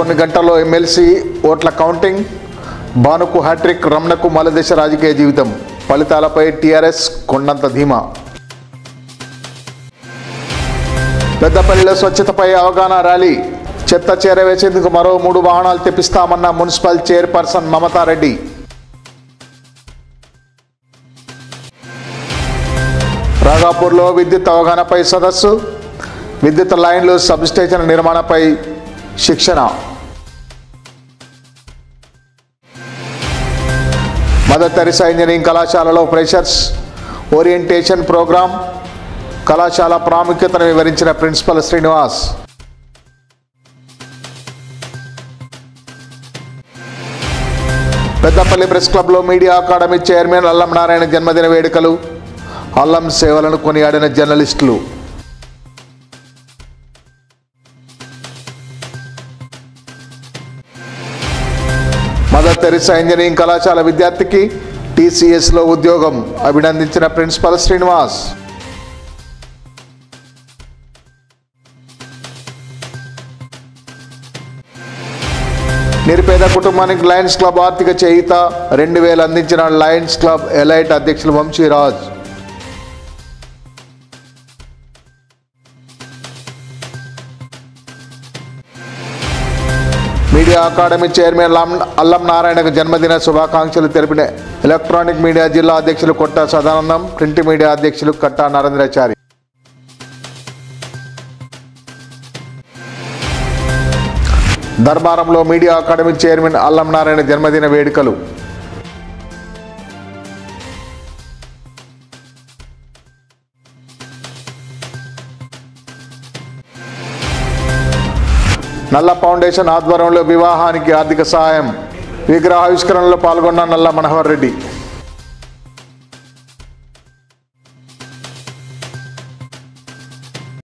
మరికొన్ని గంటల్లో ఎమ్మెల్సీ ఓట్ల కౌంటింగ్ భానుకు హ్యాట్రిక్ రమణకు మలదేశ రాజకీయ జీవితం ఫలితాలపై టీఆర్ఎస్ కొండంత ధీమా పెద్దపల్లిలో స్వచ్ఛతపై అవగాహన ర్యాలీ చెత్త చేరవేసేందుకు మరో మూడు వాహనాలు తెప్పిస్తామన్న మున్సిపల్ చైర్పర్సన్ మమతారెడ్డి రాగాపూర్లో విద్యుత్ అవగాహనపై సదస్సు విద్యుత్ లైన్లు సబ్స్టేషన్ నిర్మాణపై శిక్షణ మదర్ తెరిసా ఇంజనీరింగ్ కళాశాలలో ఫ్రెషర్స్ ఓరియంటేషన్ ప్రోగ్రాం కళాశాల ప్రాముఖ్యతను వివరించిన ప్రిన్సిపల్ శ్రీనివాస్ పెద్దపల్లి ప్రెస్ క్లబ్లో media academy chairman Allam Narayana జన్మదిన వేడుకలు అల్లం సేవలను కొనియాడిన జర్నలిస్టులు మదర్ తెరిసా ఇంజనీరింగ్ కళాశాల విద్యార్థికి టీసీఎస్లో ఉద్యోగం అభినందించిన ప్రిన్సిపల్ శ్రీనివాస్ నిరుపేద కుటుంబానికి లయన్స్ క్లబ్ ఆర్థిక చేయిత రెండు వేలు అందించిన లయన్స్ క్లబ్ ఎలైట్ అధ్యక్షులు వంశీరాజ్ మీడియా అకాడమీ చైర్మన్ లం- అల్లం నారాయణకు జన్మదిన శుభాకాంక్షలు తెలిపిన ఎలక్ట్రానిక్ మీడియా జిల్లా అధ్యక్షులు కొట్ట సదానందం ప్రింట్ మీడియా అధ్యక్షులు కట్టా నరేంద్రాచారి ధర్మారంలో media academy chairman Allam Narayana జన్మదిన వేడుకలు నల్ల ఫౌండేషన్ ఆధ్వర్యంలో వివాహానికి ఆర్థిక సహాయం విగ్రహావిష్కరణలో పాల్గొన్న నల్ల మనోహర్ రెడ్డి